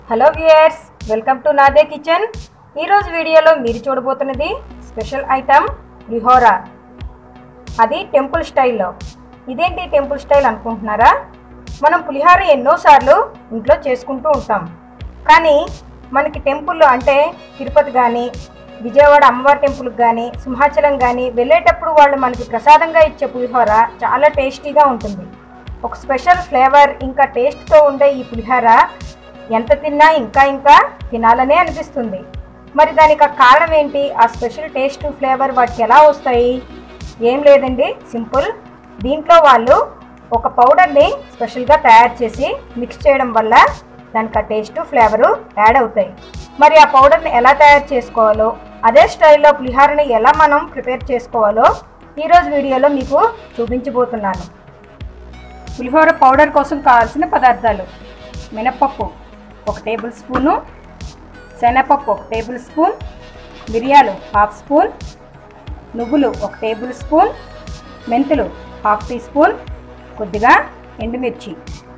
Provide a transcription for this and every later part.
hello viewers welcome to నాదే kitchen ఈరోజు వీడియోలో మీరు చూడబోతున్నది స్పెషల్ ఐటమ్ పులిహోర అది టెంపుల్ స్టైల్లో ఇదేంటి టెంపుల్ స్టైల్ అనుకుంటున్నారా మనం పులిహోర ఎన్నోసార్లు ఇంట్లో చేసుకుంటూ ఉంటాం కానీ మనకి టెంపుల్లో అంటే తిరుపతి కానీ విజయవాడ అమ్మవారి టెంపుల్కి కానీ సింహాచలం కానీ వెళ్ళేటప్పుడు వాళ్ళు మనకి ప్రసాదంగా ఇచ్చే పులిహోర చాలా టేస్టీగా ఉంటుంది ఒక స్పెషల్ ఫ్లేవర్ ఇంకా టేస్ట్తో ఉండే ఈ పులిహోర ఎంత తిన్నా ఇంకా ఇంకా తినాలనే అనిపిస్తుంది మరి దానికి ఆ కారణం ఏంటి ఆ స్పెషల్ టేస్ట్ ఫ్లేవర్ వాటికి ఎలా వస్తాయి ఏం లేదండి సింపుల్ దీంట్లో వాళ్ళు ఒక పౌడర్ని స్పెషల్గా తయారు చేసి మిక్స్ చేయడం వల్ల దానికి ఆ టేస్ట్ ఫ్లేవరు యాడ్ అవుతాయి మరి ఆ పౌడర్ని ఎలా తయారు చేసుకోవాలో అదే స్టైల్లో పులిహోరని ఎలా మనం ప్రిపేర్ చేసుకోవాలో ఈరోజు వీడియోలో మీకు చూపించబోతున్నాను పులిహోర పౌడర్ కోసం కావాల్సిన పదార్థాలు మినప్పప్పు ఒక టేబుల్ స్పూను శనగపప్పు ఒక టేబుల్ స్పూన్ మిరియాలు హాఫ్ స్పూన్ నువ్వులు ఒక టేబుల్ స్పూన్ మెంతులు హాఫ్ టీ స్పూన్ కొద్దిగా ఎండుమిర్చి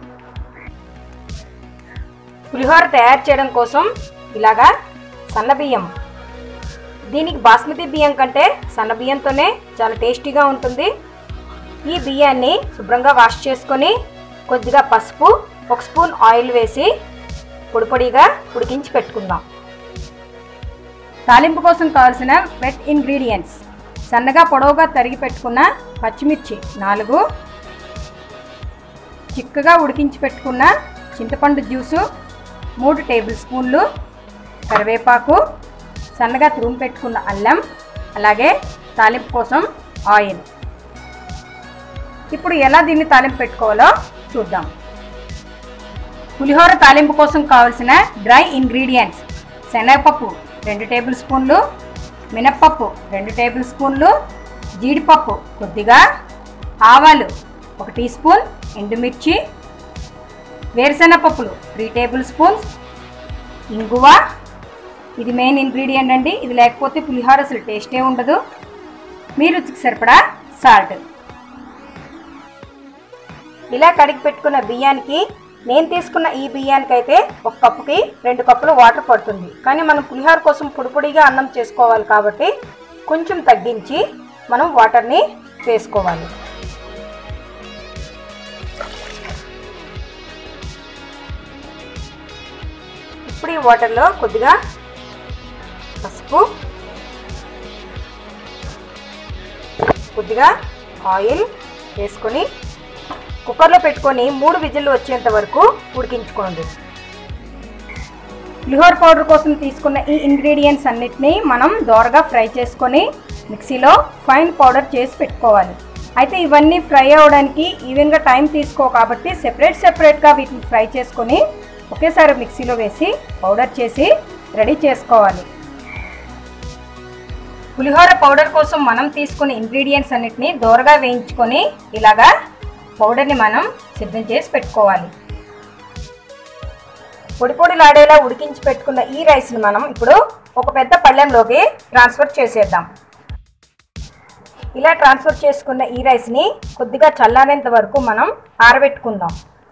పులిహోర తయారు చేయడం కోసం ఇలాగా సన్న బియ్యం దీనికి బాస్మతి బియ్యం కంటే సన్న బియ్యంతోనే చాలా టేస్టీగా ఉంటుంది ఈ బియ్యాన్ని శుభ్రంగా వాష్ చేసుకొని కొద్దిగా పసుపు ఒక స్పూన్ ఆయిల్ వేసి పొడి పొడిగా ఉడికించి పెట్టుకుందాం తాలింపు కోసం కావాల్సిన వెట్ ఇంగ్రీడియంట్స్ సన్నగా పొడవుగా తరిగి పెట్టుకున్న పచ్చిమిర్చి నాలుగు చిక్కగా ఉడికించి పెట్టుకున్న చింతపండు జ్యూసు మూడు టేబుల్ స్పూన్లు కరివేపాకు సన్నగా తురుము పెట్టుకున్న అల్లం అలాగే తాలింపు కోసం ఆయిల్ ఇప్పుడు ఎలా దీన్ని తాలింపు పెట్టుకోవాలో చూద్దాం పులిహోర తాలింపు కోసం కావలసిన డ్రై ఇంగ్రీడియంట్స్ శనగపప్పు రెండు టేబుల్ స్పూన్లు మినప్పప్పు రెండు టేబుల్ స్పూన్లు జీడిపప్పు కొద్దిగా ఆవాలు ఒక టీ స్పూన్ ఎండుమిర్చి వేరుశెనగపప్పులు త్రీ టేబుల్ స్పూన్స్ ఇంగువ ఇది మెయిన్ ఇంగ్రీడియంట్ అండి ఇది లేకపోతే పులిహోర అసలు టేస్టే ఉండదు మీ రుచికి సరిపడా సాల్ట్ ఇలా కడిగి పెట్టుకున్న బియ్యానికి నేను తీసుకున్న ఈ బియ్యానికి అయితే ఒక కప్పుకి రెండు కప్పులు వాటర్ పడుతుంది కానీ మనం పులిహోర కోసం పొడి పొడిగా అన్నం చేసుకోవాలి కాబట్టి కొంచెం తగ్గించి మనం వాటర్ని వేసుకోవాలి ఇప్పుడు ఈ వాటర్లో కొద్దిగా పసుపు కొద్దిగా ఆయిల్ వేసుకొని కుక్కర్లో పెట్టుకొని మూడు విజిల్లు వచ్చేంత వరకు ఉడికించుకోండి పులిహోర పౌడర్ కోసం తీసుకున్న ఈ ఇంగ్రీడియంట్స్ అన్నిటినీ మనం దోరగా ఫ్రై చేసుకొని మిక్సీలో ఫైన్ పౌడర్ చేసి పెట్టుకోవాలి అయితే ఇవన్నీ ఫ్రై అవ్వడానికి ఈవెన్గా టైం తీసుకో కాబట్టి సెపరేట్ సెపరేట్గా వీటిని ఫ్రై చేసుకొని ఒకేసారి మిక్సీలో వేసి పౌడర్ చేసి రెడీ చేసుకోవాలి పులిహోర పౌడర్ కోసం మనం తీసుకున్న ఇంగ్రీడియంట్స్ అన్నిటిని దోరగా వేయించుకొని ఇలాగా పౌడర్ని మనం సిద్ధం చేసి పెట్టుకోవాలి పొడి పొడిలాడేలా ఉడికించి పెట్టుకున్న ఈ రైస్ని మనం ఇప్పుడు ఒక పెద్ద పళ్ళెంలోకి ట్రాన్స్ఫర్ చేసేద్దాం ఇలా ట్రాన్స్ఫర్ చేసుకున్న ఈ రైస్ని కొద్దిగా చల్లారేంత వరకు మనం ఆరబెట్టుకుందాం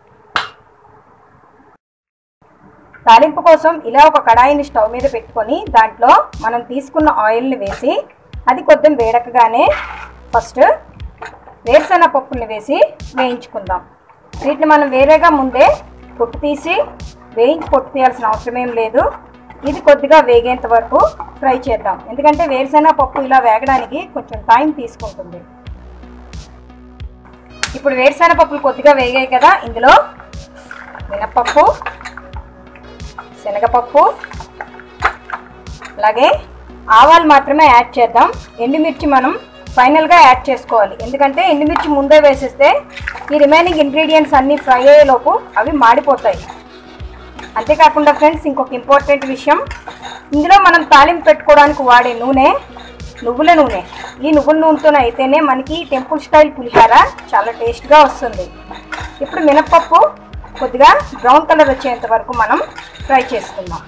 తాలింపు కోసం ఇలా ఒక కడాయిని స్టవ్ మీద పెట్టుకొని దాంట్లో మనం తీసుకున్న ఆయిల్ని వేసి అది కొద్దిగా వేడకగానే ఫస్ట్ వేరుశెనగ పప్పుల్ని వేసి వేయించుకుందాం వీటిని మనం వేరేగా ముందే పొట్టు తీసి వేయించి పొట్టు తీయాల్సిన అవసరం ఏం లేదు ఇది కొద్దిగా వేగేంత వరకు ఫ్రై చేద్దాం ఎందుకంటే వేరుశెనగ పప్పు ఇలా వేగడానికి కొంచెం టైం తీసుకుంటుంది ఇప్పుడు వేరుశెనగ పప్పులు కొద్దిగా వేగాయి కదా ఇందులో మినప్పప్పు శనగపప్పు అలాగే ఆవాలు మాత్రమే యాడ్ చేద్దాం ఎండుమిర్చి మనం ఫైనల్గా యాడ్ చేసుకోవాలి ఎందుకంటే ఎండుమిర్చి ముందే వేసేస్తే ఈ రిమైనింగ్ ఇంగ్రీడియంట్స్ అన్నీ ఫ్రై అయ్యేలోపు అవి మాడిపోతాయి అంతేకాకుండా ఫ్రెండ్స్ ఇంకొక ఇంపార్టెంట్ విషయం ఇందులో మనం తాలింపు పెట్టుకోవడానికి వాడే నూనె నువ్వుల నూనె ఈ నువ్వుల నూనెతో అయితేనే మనకి టెంపుల్ స్టైల్ పులిహార చాలా టేస్ట్గా వస్తుంది ఇప్పుడు మినప్పప్పు కొద్దిగా బ్రౌన్ కలర్ వచ్చేంత వరకు మనం ఫ్రై చేసుకుందాం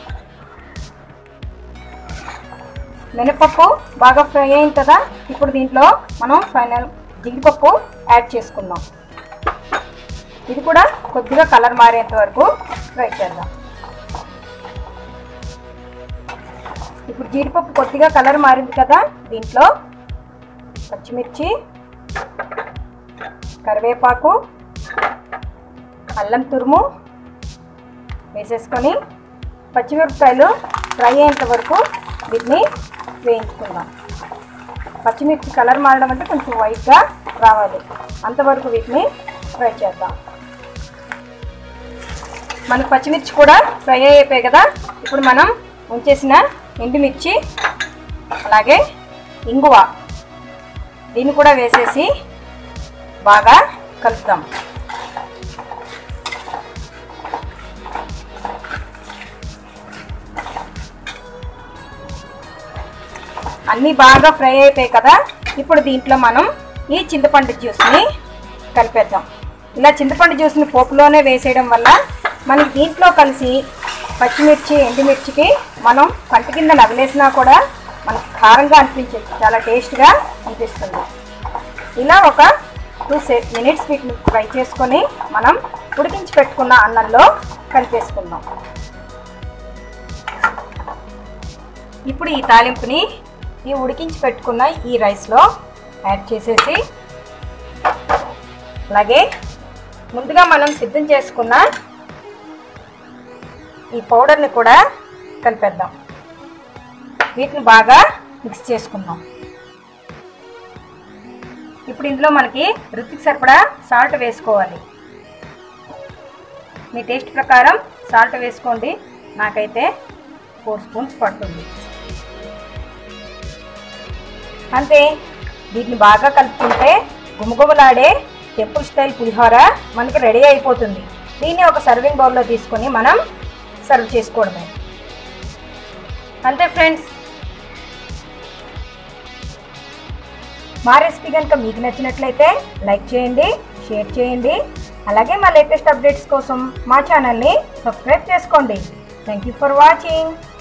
మినపప్పు బాగా ఫ్రై అయిన కదా ఇప్పుడు దీంట్లో మనం ఫైనల్ జీడిపప్పు యాడ్ చేసుకుందాం ఇది కూడా కొద్దిగా కలర్ మారేంత వరకు ఫ్రై చేద్దాం ఇప్పుడు జీడిపప్పు కొద్దిగా కలర్ మారింది కదా దీంట్లో పచ్చిమిర్చి కరివేపాకు అల్లం తురుము వేసేసుకొని పచ్చిమిరపకాయలు ఫ్రై అయ్యేంత వరకు వీటిని వేయించుకుందాం పచ్చిమిర్చి కలర్ మారడం అంటే కొంచెం వైట్గా రావాలి అంతవరకు వీటిని ఫ్రై చేద్దాం మనకు పచ్చిమిర్చి కూడా ఫ్రై అయిపోయాయి కదా ఇప్పుడు మనం ఉంచేసిన ఎండుమిర్చి అలాగే ఇంగువ దీన్ని కూడా వేసేసి బాగా కలుపుతాం అన్నీ బాగా ఫ్రై అయిపోయాయి కదా ఇప్పుడు దీంట్లో మనం ఈ చింతపండు జ్యూస్ని కలిపేద్దాం ఇలా చింతపండు జ్యూస్ని పోపులోనే వేసేయడం వల్ల మనకి దీంట్లో కలిసి పచ్చిమిర్చి ఎండుమిర్చికి మనం పంట కింద నవిలేసినా కూడా మనకు కారంగా అనిపించేది చాలా టేస్ట్గా అనిపిస్తుంది ఇలా ఒక టూ మినిట్స్ వీటిని ఫ్రై చేసుకొని మనం ఉడికించి పెట్టుకున్న అన్నంలో కలిపేసుకుందాం ఇప్పుడు ఈ తాలింపుని ఈ ఉడికించి పెట్టుకున్న ఈ రైస్లో యాడ్ చేసేసి అలాగే ముందుగా మనం సిద్ధం చేసుకున్న ఈ పౌడర్ని కూడా కలిపేద్దాం వీటిని బాగా మిక్స్ చేసుకుందాం ఇప్పుడు ఇందులో మనకి రుచికి సరిపడా సాల్ట్ వేసుకోవాలి మీ టేస్ట్ ప్రకారం సాల్ట్ వేసుకోండి నాకైతే ఫోర్ స్పూన్స్ పడుతుంది అంతే వీటిని బాగా కలుపుకుంటే గుమగుమలాడే టెంపుల్ స్టైల్ పులిహోర మనకి రెడీ అయిపోతుంది దీన్ని ఒక సర్వింగ్ బౌల్లో తీసుకొని మనం సర్వ్ చేసుకోవడమే అంతే ఫ్రెండ్స్ మా రెసిపీ కనుక మీకు నచ్చినట్లయితే లైక్ చేయండి షేర్ చేయండి అలాగే మా లేటెస్ట్ అప్డేట్స్ కోసం మా ఛానల్ని సబ్స్క్రైబ్ చేసుకోండి థ్యాంక్ యూ ఫర్ వాచింగ్